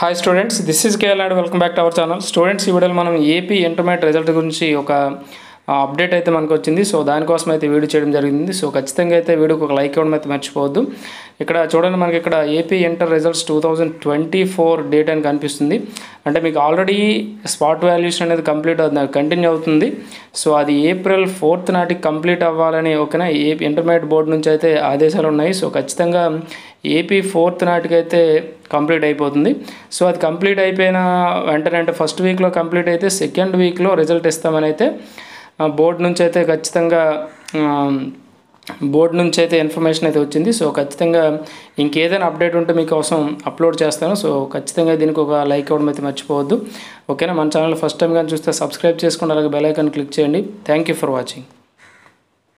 hi students this is KL and welcome back to our channel students ఈ వీడియోలో మనం AP intermediate result గురించి ఒక అప్డేట్ అయితే మనకు వచ్చింది సో దానికోసం అయితే వీడియో చేయడం జరిగింది సో ఖచ్చితంగా అయితే వీడియోకి ఒక లైక్ ఇవ్వడం అయితే మర్చిపోవద్దు ఇక్కడ చూడండి మనకి ఇక్కడ AP inter results two thousand twenty four date అని కనిపిస్తుంది అంటే మీకు ఆల్రెడీ స్పాట్ వాల్యుయేషన్ అనేది కంప్లీట్ అవుతుంది కంటిన్యూ అవుతుంది సో అది ఏప్రిల్ ఫోర్త్ నాటికి కంప్లీట్ అవ్వాలని ఓకేనా ఏ ఇంటర్మీడియట్ బోర్డు నుంచి అయితే ఆదేశాలు ఉన్నాయి సో ఖచ్చితంగా ఏపీ ఫోర్త్ నాటికైతే కంప్లీట్ అయిపోతుంది సో అది కంప్లీట్ అయిపోయిన వెంటనే అంటే ఫస్ట్ వీక్లో కంప్లీట్ అయితే సెకండ్ వీక్లో రిజల్ట్ ఇస్తామని అయితే బోర్డు నుంచి అయితే ఖచ్చితంగా బోర్డు నుంచి అయితే ఇన్ఫర్మేషన్ అయితే వచ్చింది సో ఖచ్చితంగా ఇంకేదైనా అప్డేట్ ఉంటే మీకోసం అప్లోడ్ చేస్తాను సో ఖచ్చితంగా దీనికి ఒక లైక్ ఇవ్వడం అయితే మర్చిపోవద్దు ఓకేనా మన ఛానల్ ఫస్ట్ టైం కానీ చూస్తే సబ్స్క్రైబ్ చేసుకోండి అలాగే బెల్ ఐకాన్ క్లిక్ చేయండి థ్యాంక్ యూ ఫర్ వాచింగ్